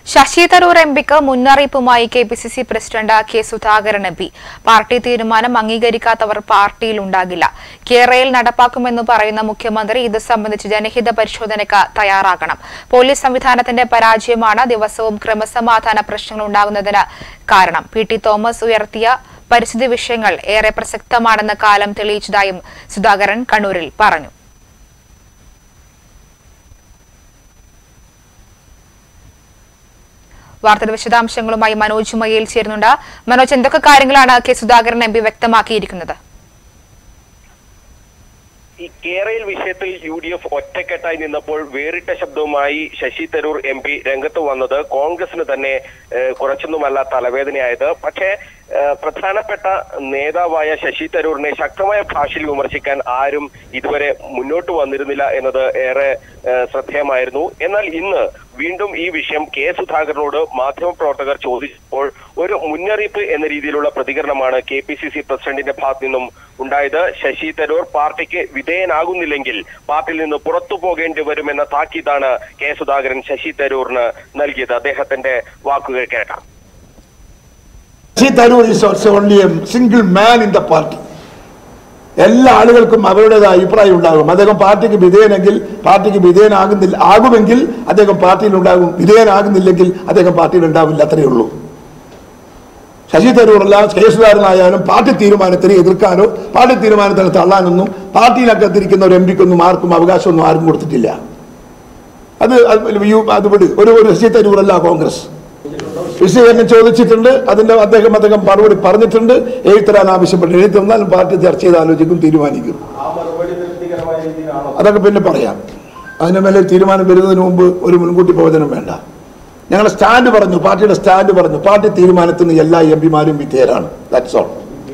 Sasi Tharoor M പിക്ക് മുന്നറിയിപ്പുമായി K P C C president K Sudhakaran M P party തീരുമാനം അംഗീകരിക്കാത്തവർ പാർട്ടിയിലുണ്ടാകില്ല കേരളയിൽ നടപ്പാക്കുമെന്ന് പറയുന്ന മുഖ്യമന്ത്രി ഇത് സംബന്ധിച്ച് ജനഹിത പരിശോധനയ്ക്ക് തയ്യാറാകണം പോലീസ് സംവിധാനത്തിന്റെ പരാജയമാണ് ദിവസവും ക്രമസമാധാന പ്രശ്നങ്ങൾ ഉണ്ടാകുന്നതിന് കാരണം പി ടി തോമസ് ഉയർത്തിയ പരിസ്ഥിതി വിഷയങ്ങൾ ഏറെ പ്രസക്തമാണെന്ന് കാലം തെളിയിച്ചതായും സുധാകരൻ കണ്ണൂരിൽ പറഞ്ഞു വാർത്തയുടെ വിശദാംശങ്ങളുമായി മനോജ് മയ്യയിൽ ചേരുന്നുണ്ട് മനോജ് എന്തൊക്കെ കാര്യങ്ങളാണ് കെ സുധാകരൻ എം പി വ്യക്തമാക്കിയിരിക്കുന്നത് ഈ കേരയിൽ വിഷയത്തിൽ യു ഡി എഫ് ഒറ്റക്കെട്ടായി നിന്നപ്പോൾ വേറിട്ട ശബ്ദവുമായി ശശി തരൂർ എം പി രംഗത്ത് വന്നത് കോൺഗ്രസിന് തന്നെ ഏഹ്, കുറച്ചൊന്നുമല്ല തലവേദനയായത് പക്ഷേ ഏഹ്, പ്രധാനപ്പെട്ട നേതാവായ ശശി തരൂരിനെ ശക്തമായ ഭാഷയിൽ വിമർശിക്കാൻ ആരും ഇതുവരെ മുന്നോട്ട് വന്നിരുന്നില്ല എന്നത് ഏറെ ഏഹ്, ശ്രദ്ധേയമായിരുന്നു എന്നാൽ ഇന്ന് വീണ്ടും ഈ വിഷയം കെ സുധാകരനോട് മാധ്യമപ്രവർത്തകർ ചോദിച്ചപ്പോൾ ഒരു മുന്നറിയിപ്പ് എന്ന രീതിയിലുള്ള പ്രതികരണമാണ് കെ പി സി സി പ്രസിഡന്റിന്റെ ഭാഗത്തു നിന്നും ഉണ്ടായത് ശശി തരൂർ പാർട്ടിക്ക് വിധേയനാകുന്നില്ലെങ്കിൽ പാർട്ടിയിൽ നിന്ന് പുറത്തു പോകേണ്ടി വരുമെന്ന താക്കീതാണ് കെ സുധാകരൻ ശശി തരൂറിന് നൽകിയത് അദ്ദേഹത്തിന്റെ വാക്കുകൾ കേൾക്കാം Shashi Tharoor is also only a single man in the party എല്ലാ ആളുകൾക്കും അവരുടേതായ അഭിപ്രായം ഉണ്ടാകും അദ്ദേഹം പാർട്ടിക്ക് വിധേയനെങ്കിൽ പാർട്ടിക്ക് വിധേയനാകുന്നില്ല ആകുമെങ്കിൽ അദ്ദേഹം പാർട്ടിയിൽ ഉണ്ടാകും വിധേയനാകുന്നില്ലെങ്കിൽ അദ്ദേഹം പാർട്ടിയിൽ ഉണ്ടാവില്ല അത്രയേ ഉള്ളൂ ശശി തരൂറല്ല കെ സുധാകരനായാലും പാർട്ടി തീരുമാനത്തിന് എതിർക്കാനോ പാർട്ടി തീരുമാനത്തിന് തള്ളാനൊന്നും പാർട്ടിയിലകത്തിരിക്കുന്ന ഒരു എം പിക്കൊന്നും ആർക്കും അവകാശമൊന്നും ആർക്കും കൊടുത്തിട്ടില്ല അത് അത് യു- അത് വിട് ഒരു ഒരു ശശി തരൂറല്ല കോൺഗ്രസ് വിശദീകരണം ചോദിച്ചിട്ടുണ്ട് അതിന്റെ അദ്ദേഹം അദ്ദേഹം മറുപടി പറഞ്ഞിട്ടുണ്ട് എഴുത്തരാൻ ആവശ്യപ്പെട്ടു എഴുതി തന്നാലും പാർട്ടി ചർച്ച ചെയ്ത് ആലോചിക്കും തീരുമാനിക്കും അതൊക്കെ പിന്നെ പറയാം അതിന് മേലെ തീരുമാനം വരുന്നതിന് മുമ്പ് ഒരു മുൻകൂട്ടി പ്രവചനം വേണ്ട ഞങ്ങൾ സ്റ്റാൻഡ് പറഞ്ഞു പാർട്ടിയുടെ സ്റ്റാൻഡ് പറഞ്ഞു പാർട്ടി തീരുമാനത്തിന് എല്ലാ എം പിമാരും വിധേയരാണ് ദാറ്റ്സ് ഓൾ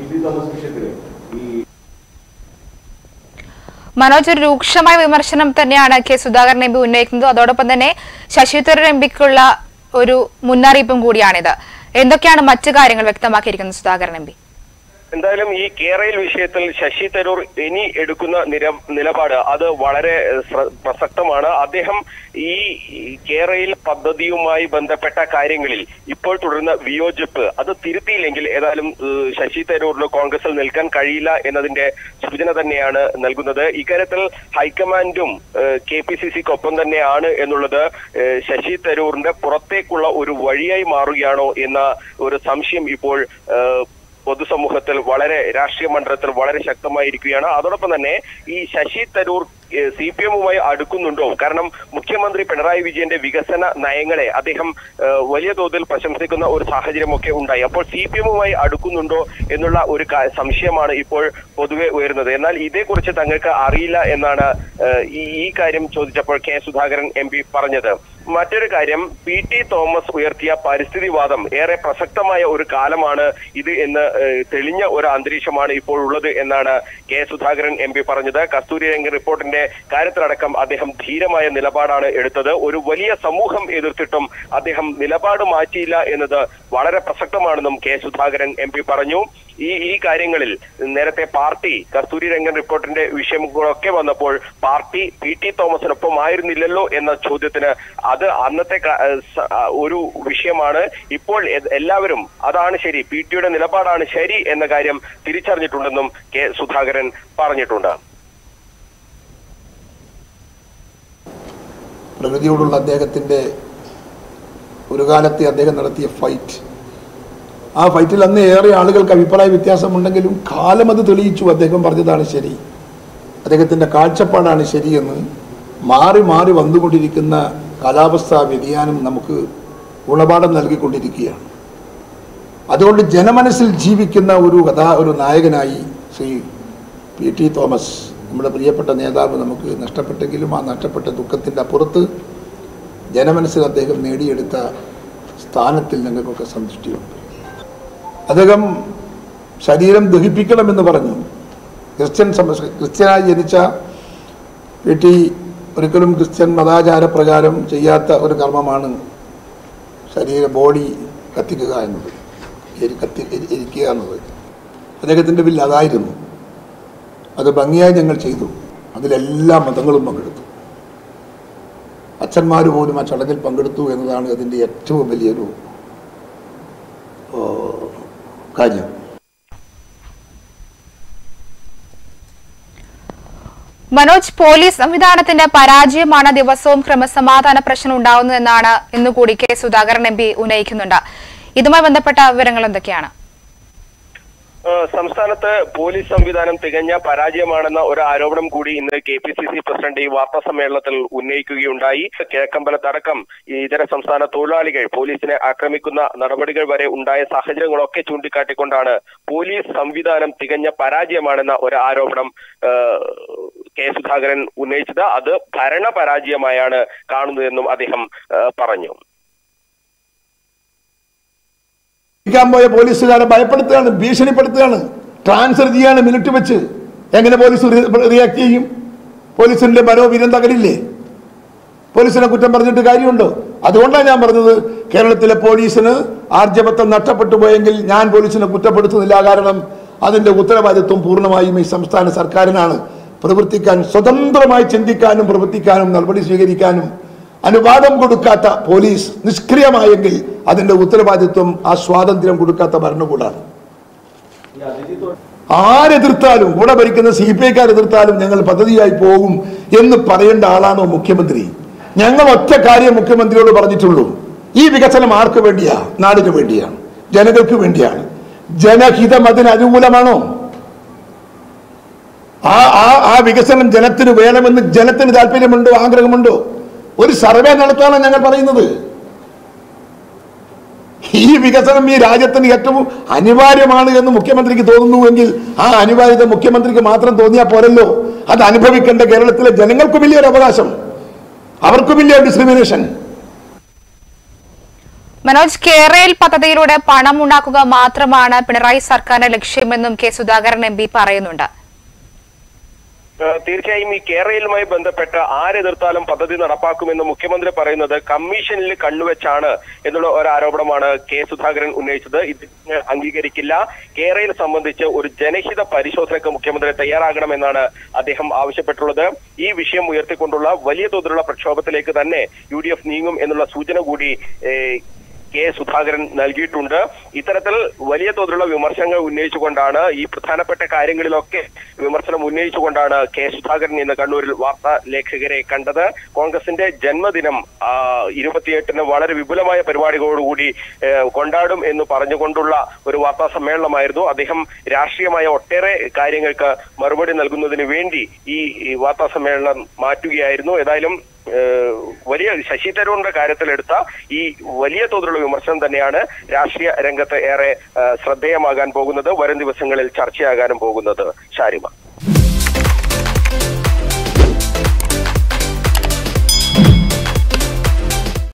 മനോജ് ഒരു രൂക്ഷമായ വിമർശനം തന്നെയാണ് കെ സുധാകരൻ എം പി ഉന്നയിക്കുന്നത് അതോടൊപ്പം തന്നെ ശശി തരൂർ എം പിക്കുള്ള ഒരു മുന്നറിയിപ്പും കൂടിയാണിത് എന്തൊക്കെയാണ് മറ്റു കാര്യങ്ങൾ വ്യക്തമാക്കിയിരിക്കുന്നത് സുധാകരൻ എം പി എന്തായാലും ഈ കേരയിൽ വിഷയത്തിൽ ശശി തരൂർ ഇനി എടുക്കുന്ന നിര നിലപാട് അത് വളരെ ഏഹ്, ശ്ര- പ്രസക്തമാണ് അദ്ദേഹം ഈ ഈ കേരയിൽ പദ്ധതിയുമായി ബന്ധപ്പെട്ട കാര്യങ്ങളിൽ ഇപ്പോൾ തുടരുന്ന വിയോജിപ്പ് അത് തിരുത്തിയില്ലെങ്കിൽ ഏതായാലും ഏഹ്, ശശി തരൂറിന് കോൺഗ്രസിൽ നിൽക്കാൻ കഴിയില്ല എന്നതിന്റെ സൂചന തന്നെയാണ് നൽകുന്നത് ഇക്കാര്യത്തിൽ ഹൈക്കമാൻഡും കെ പി സി സിക്കൊപ്പം തന്നെയാണ് എന്നുള്ളത് ഏഹ്, ശശി തരൂറിന്റെ പുറത്തേക്കുള്ള ഒരു വഴിയായി മാറുകയാണോ എന്ന ഒരു സംശയം ഇപ്പോൾ ഏഹ്, പൊതുസമൂഹത്തിൽ വളരെ രാഷ്ട്രീയ മണ്ഡലത്തിൽ വളരെ ശക്തമായിരിക്കുകയാണ് അതോടൊപ്പം തന്നെ ഈ ശശി തരൂർ സി പി എമ്മുമായി അടുക്കുന്നുണ്ടോ കാരണം മുഖ്യമന്ത്രി പിണറായി വിജയന്റെ വികസന നയങ്ങളെ അദ്ദേഹം ഏഹ്, വലിയ തോതിൽ പ്രശംസിക്കുന്ന ഒരു സാഹചര്യമൊക്കെ ഉണ്ടായി അപ്പോൾ സി പി എമ്മുമായി അടുക്കുന്നുണ്ടോ എന്നുള്ള ഒരു കാ- സംശയമാണ് ഇപ്പോൾ പൊതുവെ ഉയരുന്നത് എന്നാൽ ഇതേക്കുറിച്ച് തങ്ങൾക്ക് അറിയില്ല എന്നാണ് ഏഹ്, ഈ ഈ കാര്യം ചോദിച്ചപ്പോൾ കെ സുധാകരൻ എം പി പറഞ്ഞത് മറ്റൊരു കാര്യം പി ടി തോമസ് ഉയർത്തിയ പരിസ്ഥിതിവാദം ഏറെ പ്രസക്തമായ ഒരു കാലമാണ് ഇത് എന്ന് ഏഹ്, തെളിഞ്ഞ ഒരു അന്തരീക്ഷമാണ് ഇപ്പോൾ ഉള്ളത് എന്നാണ് കെ സുധാകരൻ എം പി പറഞ്ഞത് കസ്തൂരി രംഗൻ റിപ്പോർട്ടിന്റെ കാര്യത്തിലടക്കം അദ്ദേഹം ധീരമായ നിലപാടാണ് എടുത്തത് ഒരു വലിയ സമൂഹം എതിർത്തിട്ടും അദ്ദേഹം നിലപാട് മാറ്റിയില്ല എന്നത് വളരെ പ്രസക്തമാണെന്നും കെ സുധാകരൻ എം പി പറഞ്ഞു ഈ ഈ കാര്യങ്ങളിൽ നേരത്തെ പാർട്ടി കസ്തൂരി രംഗൻ റിപ്പോർട്ടിന്റെ വിഷയങ്ങളൊക്കെ വന്നപ്പോൾ പാർട്ടി പി ടി തോമസിനൊപ്പം ആയിരുന്നില്ലല്ലോ എന്ന ചോദ്യത്തിന് അത് അന്നത്തെ ക- ഏഹ് സ- ആ ഒരു വിഷയമാണ് ഇപ്പോൾ എ- എല്ലാവരും അതാണ് ശരി പി ടിയുടെ നിലപാടാണ് ശരി എന്ന കാര്യം തിരിച്ചറിഞ്ഞിട്ടുണ്ടെന്നും കെ സുധാകരൻ പറഞ്ഞിട്ടുണ്ട് പ്രകൃതിയോടുള്ള അദ്ദേഹത്തിൻ്റെ ഒരു കാലത്തെ അദ്ദേഹം നടത്തിയ ഫൈറ്റ് ആ ഫൈറ്റിൽ അന്ന് ഏറെ ആളുകൾക്ക് അഭിപ്രായ വ്യത്യാസമുണ്ടെങ്കിലും കാലം അത് തെളിയിച്ചു അദ്ദേഹം പറഞ്ഞതാണ് ശരി അദ്ദേഹത്തിൻ്റെ കാഴ്ചപ്പാടാണ് ശരിയെന്ന് മാറി മാറി വന്നുകൊണ്ടിരിക്കുന്ന കാലാവസ്ഥാ വ്യതിയാനം നമുക്ക് ഗുണപാഠം നൽകിക്കൊണ്ടിരിക്കുകയാണ് അതുകൊണ്ട് ജനമനസ്സിൽ ജീവിക്കുന്ന ഒരു കഥാ ഒരു നായകനായി ശ്രീ പി ടി തോമസ് നമ്മുടെ പ്രിയപ്പെട്ട നേതാവ് നമുക്ക് നഷ്ടപ്പെട്ടെങ്കിലും ആ നഷ്ടപ്പെട്ട ദുഃഖത്തിൻ്റെ അപ്പുറത്ത് ജനമനസ്സിൽ അദ്ദേഹം നേടിയെടുത്ത സ്ഥാനത്തിൽ ഞങ്ങൾക്കൊക്കെ സന്തുഷ്ടിയുണ്ട് അദ്ദേഹം ശരീരം ദഹിപ്പിക്കണമെന്ന് പറഞ്ഞു ക്രിസ്ത്യൻ സമ ക്രിസ്ത്യനായി ജനിച്ച പി ടി ഒരിക്കലും ക്രിസ്ത്യൻ മതാചാരപ്രകാരം ചെയ്യാത്ത ഒരു കർമ്മമാണ് ശരീര ബോഡി കത്തിക്കുക എന്നത് എരി കത്തി എരി- എരിക്കുക എന്നത് അദ്ദേഹത്തിൻ്റെ ബില്ല് അതായിരുന്നു അത് ഭംഗിയായി ഞങ്ങൾ ചെയ്തു അതിലെല്ലാ മതങ്ങളും പങ്കെടുത്തു അച്ഛന്മാർ പോലും ആ ചടങ്ങിൽ പങ്കെടുത്തു എന്നതാണ് അതിൻ്റെ ഏറ്റവും വലിയൊരു ഓ, കാര്യം മനോജ് പോലീസ് സംവിധാനത്തിന്റെ പരാജയമാണ് ദിവസവും ക്രമസമാധാന പ്രശ്നം ഉണ്ടാവുന്നതെന്നാണ് ഇന്നുകൂടി കെ സുധാകരൻ എം പി ഉന്നയിക്കുന്നുണ്ട് ഇതുമായി ബന്ധപ്പെട്ട വിവരങ്ങൾ എന്തൊക്കെയാണ് ഏഹ് സംസ്ഥാനത്ത് പോലീസ് സംവിധാനം തികഞ്ഞ പരാജയമാണെന്ന ഒരു ആരോപണം കൂടി ഇന്ന് K P C C president ഈ വാർത്താ സമ്മേളനത്തിൽ ഉന്നയിക്കുകയുണ്ടായി കിഴക്കമ്പലത്തടക്കം ഈ ഇതര സംസ്ഥാന തൊഴിലാളികൾ പോലീസിനെ ആക്രമിക്കുന്ന നടപടികൾ വരെ ഉണ്ടായ സാഹചര്യങ്ങളൊക്കെ ചൂണ്ടിക്കാട്ടിക്കൊണ്ടാണ് പോലീസ് സംവിധാനം തികഞ്ഞ പരാജയമാണെന്ന ഒരു ആരോപണം ഏഹ്, കെ സുധാകരൻ ഉന്നയിച്ചത് അത് ഭരണ പരാജയമായാണ് കാണുന്നതെന്നും അദ്ദേഹം ഏഹ്, പറഞ്ഞു ഇരിക്കാൻ പോയ പോലീസുകാരെ ഭയപ്പെടുത്തുകയാണ് ഭീഷണിപ്പെടുത്തുകയാണ് ട്രാൻസ്ഫർ ചെയ്യാണ് മിനിറ്റ് വെച്ച് എങ്ങനെ പോലീസ് റിയാക്ട് ചെയ്യും പോലീസിന്റെ മനോവീര്യം തകരില്ലേ പോലീസിനെ കുറ്റം പറഞ്ഞിട്ട് കാര്യമുണ്ടോ അതുകൊണ്ടാണ് ഞാൻ പറഞ്ഞത് കേരളത്തിലെ പോലീസിന് ആർജവത്വം നഷ്ടപ്പെട്ടു പോയെങ്കിൽ ഞാൻ പോലീസിനെ കുറ്റപ്പെടുത്തുന്നില്ല കാരണം അതിന്റെ ഉത്തരവാദിത്വം പൂർണ്ണമായും ഈ സംസ്ഥാന സർക്കാരിനാണ് പ്രവർത്തിക്കാൻ സ്വതന്ത്രമായി ചിന്തിക്കാനും പ്രവർത്തിക്കാനും നടപടി സ്വീകരിക്കാനും അനുവാദം കൊടുക്കാത്ത പോലീസ് നിഷ്ക്രിയമായെങ്കിൽ അതിന്റെ ഉത്തരവാദിത്വം ആ സ്വാതന്ത്ര്യം കൊടുക്കാത്ത ഭരണകൂടാണ് ആരെതിർത്താലും കൂടെ ഭരിക്കുന്ന സി പി ഐക്കാർ എതിർത്താലും ഞങ്ങൾ പദ്ധതിയായി പോകും എന്ന് പറയേണ്ട ആളാണോ മുഖ്യമന്ത്രി ഞങ്ങൾ ഒറ്റ കാര്യം മുഖ്യമന്ത്രിയോട് പറഞ്ഞിട്ടുള്ളൂ ഈ വികസനം ആർക്ക് വേണ്ടിയാ നാടിന് വേണ്ടിയാണ് ജനങ്ങൾക്ക് വേണ്ടിയാണ് ജനഹിതം അതിന് അനുകൂലമാണോ ആ ആ ആ വികസനം ജനത്തിന് വേണമെന്ന് ജനത്തിന് താല്പര്യമുണ്ടോ ആഗ്രഹമുണ്ടോ ഒരു സർവേ നടത്താനാണ് ഞങ്ങൾ പറയുന്നത് ഈ വികസനം ഈ രാജ്യത്തിന് ഏറ്റവും അനിവാര്യമാണ് എന്ന് മുഖ്യമന്ത്രിക്ക് തോന്നുന്നുവെങ്കിൽ ആ അനിവാര്യത മുഖ്യമന്ത്രിക്ക് മാത്രം തോന്നിയാൽ പോരല്ലോ അത് അനുഭവിക്കേണ്ട കേരളത്തിലെ ജനങ്ങൾക്കുമില്ലേ ഒരു അവകാശം അവർക്കുമില്ലേ ഡിസ്ക്രിമിനേഷൻ മനോജ് കേരയിൽ പദ്ധതിയിലൂടെ പണം ഉണ്ടാക്കുക മാത്രമാണ് പിണറായി സർക്കാരിന്റെ ലക്ഷ്യമെന്നും കെ സുധാകരൻ എം പി പറയുന്നുണ്ട് ഏഹ് തീർച്ചയായും ഈ കേരളയുമായി ബന്ധപ്പെട്ട് ആരെതിർത്താലും പദ്ധതി നടപ്പാക്കുമെന്ന് മുഖ്യമന്ത്രി പറയുന്നത് കമ്മീഷനിൽ കണ്ണുവെച്ചാണ് എന്നുള്ള ഒരു ആരോപണമാണ് കെ സുധാകരൻ ഉന്നയിച്ചത് ഇത് അംഗീകരിക്കില്ല കേരളയിൽ സംബന്ധിച്ച് ഒരു ജനഹിത പരിശോധനയ്ക്ക് മുഖ്യമന്ത്രി തയ്യാറാകണമെന്നാണ് അദ്ദേഹം ആവശ്യപ്പെട്ടുള്ളത് ഈ വിഷയം ഉയർത്തിക്കൊണ്ടുള്ള വലിയ തോതിലുള്ള പ്രക്ഷോഭത്തിലേക്ക് തന്നെ യു ഡി എഫ് നീങ്ങും എന്നുള്ള സൂചന കൂടി ഏഹ്, കെ സുധാകരൻ നൽകിയിട്ടുണ്ട് ഇത്തരത്തിൽ വലിയ തോതിലുള്ള വിമർശനങ്ങൾ ഉന്നയിച്ചുകൊണ്ടാണ് ഈ പ്രധാനപ്പെട്ട കാര്യങ്ങളിലൊക്കെ വിമർശനം ഉന്നയിച്ചുകൊണ്ടാണ് കെ സുധാകരൻ ഇന്ന് കണ്ണൂരിൽ വാർത്താ ലേഖകരെ കണ്ടത് കോൺഗ്രസിന്റെ ജന്മദിനം ആ, ഇരുപത്തിയെട്ടിന് വളരെ വിപുലമായ പരിപാടികളോടുകൂടി ഏഹ്, കൊണ്ടാടും എന്ന് പറഞ്ഞുകൊണ്ടുള്ള ഒരു വാർത്താ സമ്മേളനമായിരുന്നു അദ്ദേഹം രാഷ്ട്രീയമായ ഒട്ടേറെ കാര്യങ്ങൾക്ക് മറുപടി നൽകുന്നതിന് വേണ്ടി ഈ ഈ വാർത്താ സമ്മേളനം മാറ്റുകയായിരുന്നു ഏതായാലും ഏഹ് വലിയ ശശി തരൂറിന്റെ കാര്യത്തിലെടുത്ത ഈ വലിയ തോതിലുള്ള വിമർശനം തന്നെയാണ് രാഷ്ട്രീയ രംഗത്ത് ഏറെ ഏഹ് ശ്രദ്ധേയമാകാൻ പോകുന്നത് വരും ദിവസങ്ങളിൽ ചർച്ചയാകാനും പോകുന്നത് ഷാരിമ